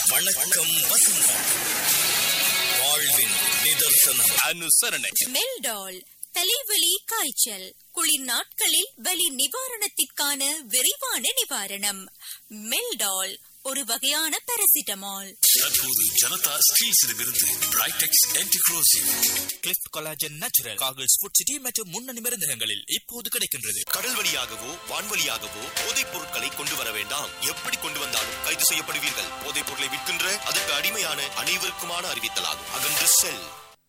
வணக்கம் வசந்தம் வாழ்வின் நிதர்சனம் அனுசரணை மெல்டால் தலைவலி காய்ச்சல் குளிர் நாட்களில் வலி நிவாரணத்திற்கான விரைவான நிவாரணம் மெல்டால் ஒரு வகையான பாராசிட்டமால் தற்போது ஜனதா ஸ்டீல்ஸிடமிருந்து பிரைடெக்ஸ் ஆன்டிக்ரோசிவ் கிளிஃப்ட் collagen natural Cargills Food City மற்றும் முன்னணி மருந்தகங்களில் இப்போது கிடைக்கின்றது கடல் வழியாகவோ வான்வழியாகவோ போதைப் பொருட்களை கொண்டு வர வேண்டாம் எப்படி கொண்டு வந்தாலும் கைது செய்யப்படுவீர்கள் போதைப் பொருளை விற்கின்ற அதற்கு அடிமையான அனைவருக்குமான அறிவித்தலாகும் அகன்று செல்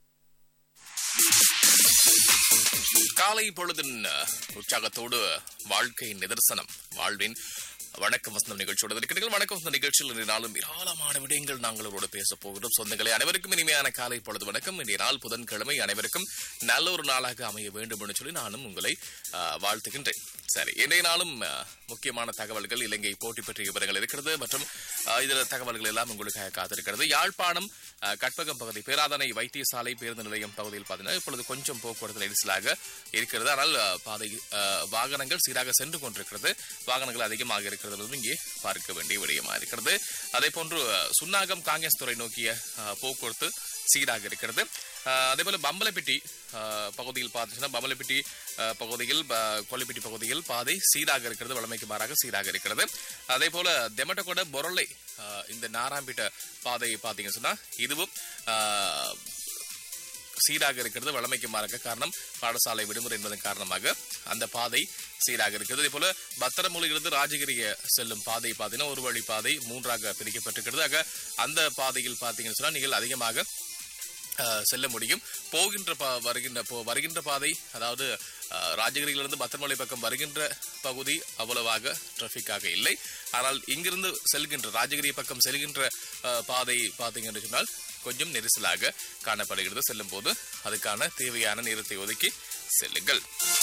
காலை பொழுதின் அஹ், உற்சாகத்தோடு வாழ்க்கையின் நிதர்சனம் வாழ்வின் வணக்கம் வசந்தம் நிகழ்ச்சியோடு இருக்கிறீர்கள் வணக்கம் வசந்த நிகழ்ச்சியில் இன்றைய நாளும் ஏராளமான விடயங்கள் நாங்கள் அவரோடு பேச போகிறோம் சொந்தங்களை அனைவருக்கும் இனிமையான காலை பொழுது வணக்கம் இன்றைய நாள் புதன்கிழமை அனைவருக்கும் நல்ல ஒரு நாளாக அமைய வேண்டும் என்று சொல்லி நானும் உங்களை அஹ், வாழ்த்துகின்றேன் சரி இன்றைய நாளும் அஹ், முக்கியமான தகவல்கள் இலங்கை போட்டி பற்றிய விவரங்கள் இருக்கிறது மற்றும் அஹ், இதர தகவல்கள் எல்லாம் உங்களுக்காக காத்திருக்கிறது யாழ்ப்பாணம் அஹ், கட்பகம் பகுதி பேராதனை வைத்தியசாலை பேருந்து நிலையம் பகுதியில் பார்த்தீங்கன்னா இப்பொழுது கொஞ்சம் போக்குவரத்து நெரிசலாக இருக்கிறது ஆனால் அஹ், பாதை அஹ், வாகனங்கள் சீராக சென்று கொண்டிருக்கிறது வாகனங்கள் அதிகமாக இருக்கிறது என்பதும் இங்கே பார்க்க வேண்டிய விடயமா இருக்கிறது அதே போன்று அஹ், சுன்னாகம் காங்கிரஸ் துறை நோக்கிய அஹ், போக்குவரத்து சீராக இருக்கிறது அஹ், அதே போல பம்பலப்பிட்டி அஹ், பகுதியில் பார்த்தீங்கன்னா பம்பலப்பிட்டி அஹ், பகுதியில் ப- கொல்லிப்பிட்டி பகுதியில் பாதை சீராக இருக்கிறது வழமைக்கு மாறாக சீராக இருக்கிறது அதே போல தெமட்டகொட பொருளை அஹ், இந்த நாராம்பிட்ட பாதை பார்த்தீங்கன்னு சொன்னா இதுவும் அஹ், சீராக இருக்கிறது வழமைக்கு மாறாக காரணம் பாடசாலை விடுமுறை என்பதன் காரணமாக அந்த பாதை சீராக இருக்கிறது அதே போல பத்திரமொழியிலிருந்து ராஜகிரிய செல்லும் பாதை பார்த்தீங்கன்னா ஒரு வழி பாதை மூன்றாக பிரிக்கப்பட்டிருக்கிறது ஆக அந்த பாதையில் பார்த்தீங்கன்னு சொன்னா நீங்கள் அதிகமாக அஹ், செல்ல முடியும் போகின்ற பா- வருகின்ற போ வருகின்ற பாதை அதாவது அஹ், ராஜகிரியிலிருந்து பத்திரமலை பக்கம் வருகின்ற பகுதி அவ்வளவாக டிராஃபிக்காக இல்லை ஆனால் இங்கிருந்து செல்கின்ற ராஜகிரி பக்கம் செல்கின்ற அஹ், பாதை பார்த்தீங்கன்னு சொன்னால் கொஞ்சம் நெரிசலாக காணப்படுகிறது செல்லும் போது அதுக்கான தேவையான நேரத்தை ஒதுக்கி செல்லுங்கள்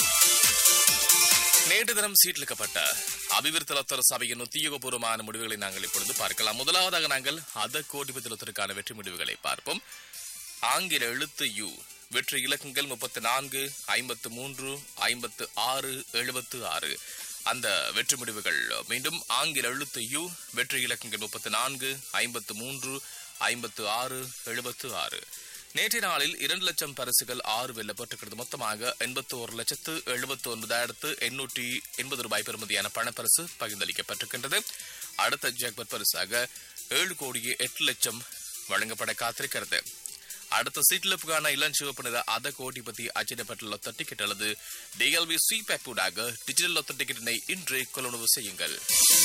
நேற்று தினம் சீட்லிக்கப்பட்ட அபிவிருத்தலத்தர் சபையின் உத்தியோகபூர்வமான முடிவுகளை நாங்கள் இப்பொழுது பார்க்கலாம் முதலாவதாக நாங்கள் அத கோடிபத்திரத்திற்கான வெற்றி முடிவுகளை பார்ப்போம் ஆங்கில எழுத்து யு வெற்றி இலக்கங்கள் முப்பத்தி நான்கு ஐம்பத்து மூன்று ஐம்பத்து ஆறு எழுபத்து ஆறு அந்த வெற்றி முடிவுகள் மீண்டும் ஆங்கில எழுத்து யு வெற்றி இலக்கங்கள் முப்பத்தி நான்கு ஐம்பத்து மூன்று ஐம்பத்து ஆறு எழுபத்து ஆறு நேற்றைய நாளில் இரண்டு லட்சம் பரிசுகள் ஆறு வெல்லப்பட்டிருக்கிறது மொத்தமாக எண்பத்தி ஒரு லட்சத்து எழுபத்தி ஒன்பதாயிரத்து எண்ணூற்றி எண்பது ரூபாய் பெறுமதியான பணப்பரிசு பகிர்ந்தளிக்கப்பட்டிருக்கின்றது அடுத்த ஜாக்பட் பரிசாக ஏழு கோடியே எட்டு லட்சம் வழங்கப்பட காத்திருக்கிறது அடுத்த சீட்லப்புக்கான இளஞ்சிவப்பு நிற அத கோடி பத்தி அச்சிடப்பட்ட லொத்த டிக்கெட் அல்லது டிஎல்வி சி பேப்பூடாக டிஜிட்டல் லொத்த டிக்கெட்டினை இன்றே கொள்ளுணர்வு செய்யுங்கள்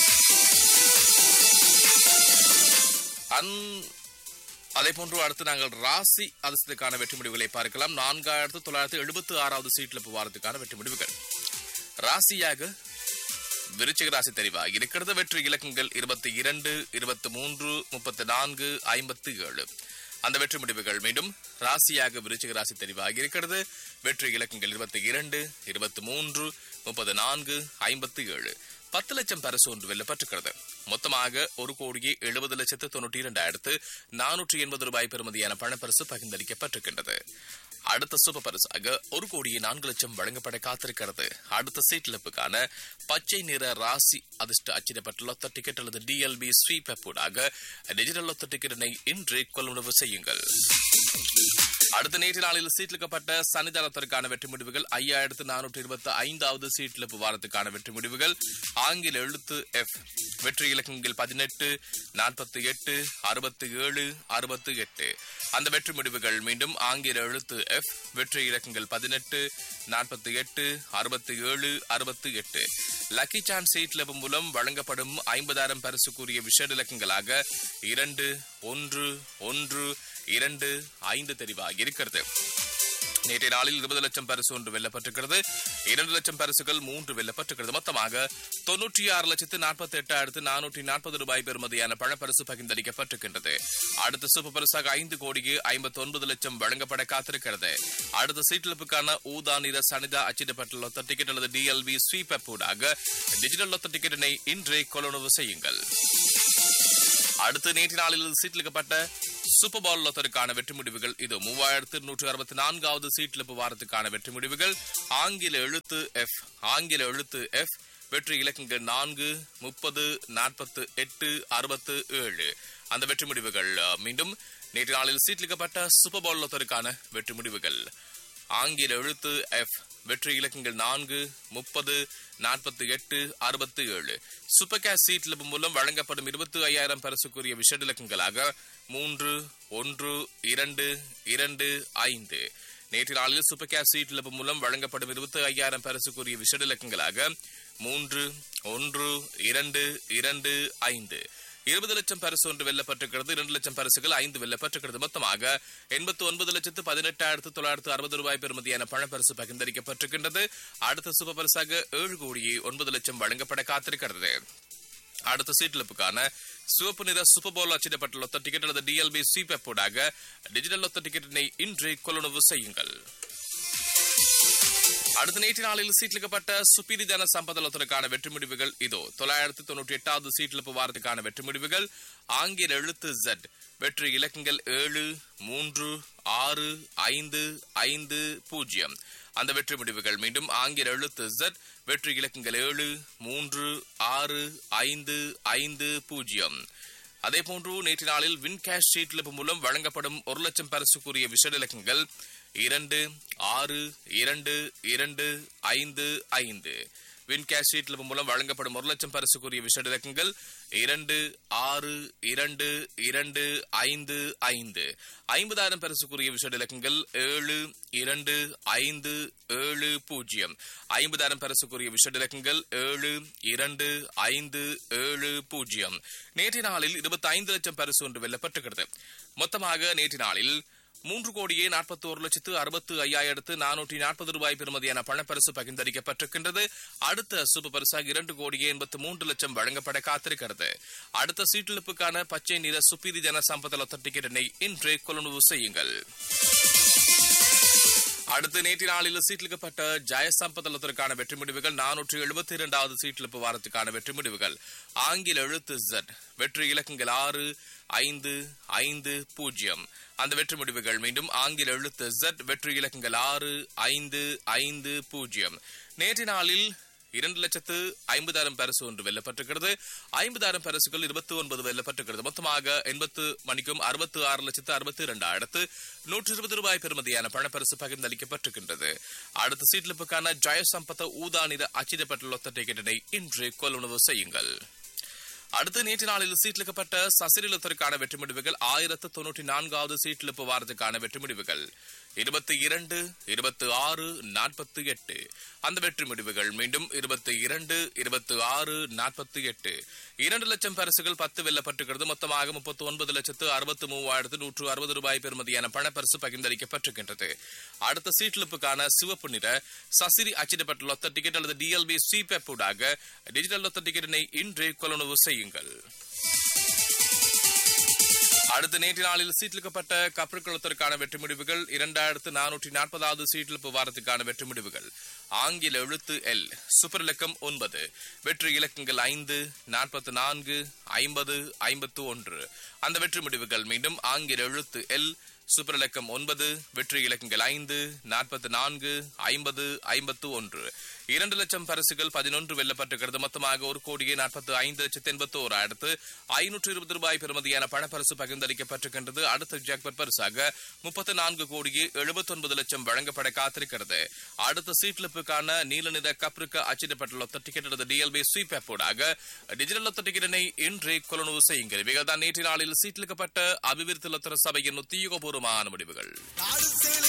அன் அதே போன்று அடுத்து நாங்கள் ராசி அதிர்ஷ்டத்துக்கான வெற்றி முடிவுகளை பார்க்கலாம் நான்காயிரத்து தொள்ளாயிரத்து எழுபத்தி ஆறாவது சீட்லப்பு வாரத்துக்கான வெற்றி முடிவுகள் ராசியாக விருச்சிக ராசி தெரிவாக இருக்கிறது வெற்றி இலக்கங்கள் இருபத்தி இரண்டு இருபத்தி மூன்று முப்பத்தி நான்கு ஐம்பத்தி ஏழு அந்த வெற்றி முடிவுகள் மீண்டும் ராசியாக விருச்சிக ராசி தெரிவாக இருக்கிறது வெற்றி இலக்கங்கள் இருபத்தி இரண்டு இருபத்தி மூன்று முப்பது நான்கு ஐம்பத்தி ஏழு பத்து லட்சம் பரிசு ஒன்று வெல்லப்பட்டிருக்கிறது மொத்தமாக ஒரு கோடியே எழுபது லட்சத்து தொண்ணூற்றி இரண்டாயிரத்து நானூற்றி எண்பது ரூபாய் பெறுமதியான பணப்பரிசு பகிர்ந்தளிக்கப்பட்டிருக்கின்றது அடுத்த சூப்பர் பரிசாக ஒரு கோடியே நான்கு லட்சம் வழங்கப்பட காத்திருக்கிறது அடுத்த சீட்லிப்புக்கான பச்சை நிற ராசி அதிர்ஷ்ட அச்சிடப்பட்ட லொத்த டிக்கெட் அல்லது டிஎல்பி ஸ்வீப் ஊடாக டிஜிட்டல் லொத்த டிக்கெட்டினை இன்று கொள்முதல் செய்யுங்கள் அடுத்த நேற்று நாளில் சீட்லிக்கப்பட்ட சனிதானத்திற்கான வெற்றி முடிவுகள் ஐயாயிரத்து நானூற்றி இருபத்தி ஐந்தாவது சீட்லிப்பு வாரத்துக்கான வெற்றி முடிவுகள் ஆங்கில எழுத்து எஃப் வெற்றி இலக்கங்கள் பதினெட்டு நாற்பத்தி எட்டு அறுபத்தி ஏழு அறுபத்தி எட்டு அந்த வெற்றி முடிவுகள் மீண்டும் ஆங்கில எழுத்து எஃப் வெற்றி இலக்கங்கள் பதினெட்டு நாற்பத்தி எட்டு அறுபத்தி ஏழு அறுபத்தி எட்டு லக்கி சான்ஸ் சீட்லப்பு மூலம் வழங்கப்படும் ஐம்பதாயிரம் பரிசுக்குரிய விஷேட இலக்கங்களாக இரண்டு ஒன்று ஒன்று இரண்டு ஐந்து தெரிவாக இருக்கிறது நேற்றைய நாளில் இருபது லட்சம் பரிசு ஒன்று வெல்லப்பட்டிருக்கிறது இரண்டு லட்சம் பரிசுகள் மூன்று வெல்லப்பட்டிருக்கிறது மொத்தமாக தொன்னூற்றி ஆறு லட்சத்து நாற்பத்தி எட்டாயிரத்து நானூற்றி நாற்பது ரூபாய் பெறுமதியான பணப்பரிசு பகிர்ந்தளிக்கப்பட்டிருக்கின்றது அடுத்த சூப்பர் பரிசாக ஐந்து கோடியே ஐம்பத்தி ஒன்பது லட்சம் வழங்கப்பட காத்திருக்கிறது அடுத்த சீட்டிழப்புக்கான ஊதா நிற சனிதா அச்சிடப்பட்ட லொத்த டிக்கெட் அல்லது டிஎல்பி ஸ்வீப் ஊடாக டிஜிட்டல் லொத்த டிக்கெட்டினை இன்றே கொள்ளுணர்வு செய்யுங்கள் அடுத்து நேற்று நாளில் சீட்டிலிக்கப்பட்ட சூப்பர் பால் லொத்தருக்கான வெற்றி முடிவுகள் இது மூவாயிரத்து நூற்று அறுபத்தி நான்காவது சீட்லிப்பு வாரத்துக்கான வெற்றி முடிவுகள் ஆங்கில எழுத்து எஃப் ஆங்கில எழுத்து எஃப் வெற்றி இலக்கங்கள் நான்கு முப்பது நாற்பத்து எட்டு அறுபத்து ஏழு அந்த வெற்றி முடிவுகள் அஹ், மீண்டும் நேற்று நாளில் சீட்லிக்கப்பட்ட சூப்பர் பவுல் லொத்தருக்கான வெற்றி முடிவுகள் ஆங்கில எழுத்து எஃப் வெற்றி இலக்கங்கள் நான்கு முப்பது நாற்பத்தி எட்டு அறுபத்தி ஏழு சூப்பர் கேஷ் சீட்ல மூலம் வழங்கப்படும் இருபத்தி ஐயாயிரம் பரிசுக்குரிய விஷட இலக்கங்களாக மூன்று ஒன்று இரண்டு இரண்டு ஐந்து நேற்று நாளில் சூப்பர் கேஷ் சீட்ல மூலம் வழங்கப்படும் இருபத்தி ஐயாயிரம் பரிசுக்குரிய விஷட இலக்கங்களாக மூன்று ஒன்று இரண்டு இரண்டு ஐந்து இருபது லட்சம் பரிசு ஒன்று வெல்லப்பட்டிருக்கிறது இரண்டு லட்சம் பரிசுகள் ஐந்து வெல்லப்பட்டிருக்கிறது மொத்தமாக எண்பத்தி ஒன்பது லட்சத்து பதினெட்டாயிரத்து தொள்ளாயிரத்து அறுபது ரூபாய் பெறுமதியான பணப்பரிசு பகிர்ந்தளிக்கப்பட்டிருக்கின்றது அடுத்த சூப்பர் பரிசாக ஏழு கோடியே ஒன்பது லட்சம் வழங்கப்பட காத்திருக்கிறது அடுத்த சீட்லிப்புக்கான சிவப்பு நிற சூப்பர் பவுல் அச்சிடப்பட்ட லொத்த டிக்கெட் அல்லது டிஎல்பி சிபெப்போடாக டிஜிட்டல் லொத்த டிக்கெட்டினை இன்றே கொள்ளுணர்வு செய்யுங்கள் அடுத்த நேற்று நாளில் சீட்லிக்கப்பட்ட சுப்பீரி ஜன சம்பதலத்திற்கான வெற்றி முடிவுகள் இதோ தொள்ளாயிரத்தி தொண்ணூற்றி எட்டாவது சீட்லிப்பு வாரத்துக்கான வெற்றி முடிவுகள் ஆங்கில எழுத்து Z வெற்றி இலக்கங்கள் ஏழு மூன்று ஆறு ஐந்து ஐந்து பூஜ்ஜியம் அந்த வெற்றி முடிவுகள் மீண்டும் ஆங்கில எழுத்து Z வெற்றி இலக்கங்கள் ஏழு மூன்று ஆறு ஐந்து ஐந்து பூஜ்ஜியம் அதே போன்று நேற்று நாளில் வின் கேஷ் ஷீட்லிப்பு மூலம் வழங்கப்படும் ஒரு லட்சம் பரிசுக்குரிய விஷட இலக்கங்கள் இரண்டு ஆறு இரண்டு இரண்டு ஐந்து ஐந்து வின் கேஷ் ஷீட்லிப்பு மூலம் வழங்கப்படும் ஒரு லட்சம் பரிசுக்குரிய விஷட இலக்கங்கள் இரண்டு ஆறு இரண்டு இரண்டு ஐந்து ஐந்து ஐம்பதாயிரம் பரிசுக்குரிய விஷட இலக்கங்கள் ஏழு இரண்டு ஐந்து ஏழு பூஜ்ஜியம் ஐம்பதாயிரம் பரிசுக்குரிய விஷட இலக்கங்கள் ஏழு இரண்டு ஐந்து ஏழு பூஜ்ஜியம் நேற்று நாளில் இருபத்தி ஐந்து லட்சம் பரிசு ஒன்று வெல்லப்பட்டிருக்கிறது மொத்தமாக நேற்று நாளில் மூன்று கோடியே நாற்பத்தி ஒரு லட்சத்து அறுபத்து ஐயாயிரத்து நானூற்றி நாற்பது ரூபாய் பெறுமதியான பணப்பரிசு பகிர்ந்தளிக்கப்பட்டிருக்கின்றது அடுத்த சூப்பர் பரிசாக இரண்டு கோடியே எண்பத்து மூன்று லட்சம் வழங்கப்பட காத்திருக்கிறது அடுத்த சீட்டிழப்புக்கான பச்சை நிற சுப்பீரி ஜன சம்பத லொத்த டிக்கெட்டினை இன்றே கொள்ளுணர்வு செய்யுங்கள் அடுத்து நேற்று நாளில் சீட்லிக்கப்பட்ட ஜெயசம்பதலத்திற்கான வெற்றி முடிவுகள் நானூற்று எழுபத்தி இரண்டாவது சீட்டிழப்பு வாரத்துக்கான வெற்றி முடிவுகள் ஆங்கில எழுத்து Z வெற்றி இலக்கங்கள் ஆறு ஐந்து ஐந்து பூஜ்ஜியம் அந்த வெற்றி முடிவுகள் மீண்டும் ஆங்கில எழுத்து Z வெற்றி இலக்கங்கள் ஆறு ஐந்து ஐந்து பூஜ்ஜியம் நேற்று நாளில் இரண்டு லட்சத்து ஐம்பதாயிரம் பரிசு ஒன்று வெல்லப்பட்டிருக்கிறது ஐம்பதாயிரம் பரிசுகள் இருபத்தி ஒன்பது வெல்லப்பட்டிருக்கிறது மொத்தமாக எண்பத்து மணிக்கும் அறுபத்து ஆறு லட்சத்து அறுபத்தி இரண்டாயிரத்து நூற்றி இருபது ரூபாய் பெறுமதியான பணப்பரிசு பகிர்ந்தளிக்கப்பட்டிருக்கின்றது அடுத்த சீட்லிப்புக்கான ஜெயசம்பத்த ஊதா நிற அச்சிடப்பட்ட லொத்த டிக்கெட்டினை இன்று கொள்ளுணர்வு செய்யுங்கள் அடுத்து நேற்று நாளில் சீட்லிக்கப்பட்ட சசிரிலத்திற்கான வெற்றி முடிவுகள் ஆயிரத்து தொன்னூற்றி நான்காவது சீட்லிப்பு வாரத்துக்கான வெற்றி முடிவுகள் இருபத்தி இரண்டு இருபத்தி ஆறு நாற்பத்தி எட்டு அந்த வெற்றி முடிவுகள் மீண்டும் இருபத்தி இரண்டு இருபத்தி ஆறு நாற்பத்தி எட்டு இரண்டு லட்சம் பரிசுகள் பத்து வெல்லப்பட்டிருக்கிறது மொத்தமாக முப்பத்தி ஒன்பது லட்சத்து அறுபத்தி மூவாயிரத்து நூற்று அறுபது ரூபாய் பெறுமதியான பணப்பரிசு பகிர்ந்தளிக்கப்பட்டிருக்கின்றது அடுத்த சீட்லிப்புக்கான சிவப்பு நிற சசிரி அச்சிடப்பட்ட லொத்த டிக்கெட் அல்லது டிஎல்பி சிபெப் ஊடாக டிஜிட்டல் லொத்த டிக்கெட்டினை இன்றே கொள்ளுணர்வு செய்யுங்கள் அடுத்த நேற்று நாளில் சீட்லிக்கப்பட்ட கப்பற்குளத்திற்கான வெற்றி முடிவுகள் இரண்டாயிரத்து நானூற்றி நாற்பதாவது சீட்லிப்பு வாரத்துக்கான வெற்றி முடிவுகள் ஆங்கில எழுத்து எல் சூப்பர் இலக்கம் ஒன்பது வெற்றி இலக்கங்கள் ஐந்து நாற்பத்தி நான்கு ஐம்பது ஐம்பத்து ஒன்று அந்த வெற்றி முடிவுகள் மீண்டும் ஆங்கில எழுத்து எல் சூப்பர் இலக்கம் ஒன்பது வெற்றி இலக்கங்கள் ஐந்து நாற்பத்தி நான்கு ஐம்பது ஐம்பத்து ஒன்று இரண்டு லட்சம் பரிசுகள் பதினொன்று வெல்லப்பட்டிருக்கிறது மொத்தமாக ஒரு கோடியே நாற்பத்தி ஐந்து லட்சத்து எண்பத்தி ஓராயிரத்து ஐநூற்று இருபது ரூபாய் பெறுமதியான பணப்பரிசு பகிர்ந்தளிக்கப்பட்டிருக்கின்றது அடுத்த ஜாக்பட் பரிசாக முப்பத்தி நான்கு கோடியே எழுபத்தி ஒன்பது லட்சம் வழங்கப்பட காத்திருக்கிறது அடுத்த சீட்லிப்புக்கான நீல நிற கப்ரிக்க அச்சிடப்பட்ட லொத்த டிக்கெட் அல்லது டிஎல்பி ஸ்வீப்போடாக டிஜிட்டல் லொத்த டிக்கெட்டினை இன்றே கொள்ளுணர்வு செய்யுங்கள் இவைகள் தான் நேற்று நாளில் சீட்லிக்கப்பட்ட அபிவிருத்தி லொத்தர சபையின் உத்தியோகபூர்வமான முடிவுகள் நாடு சேலை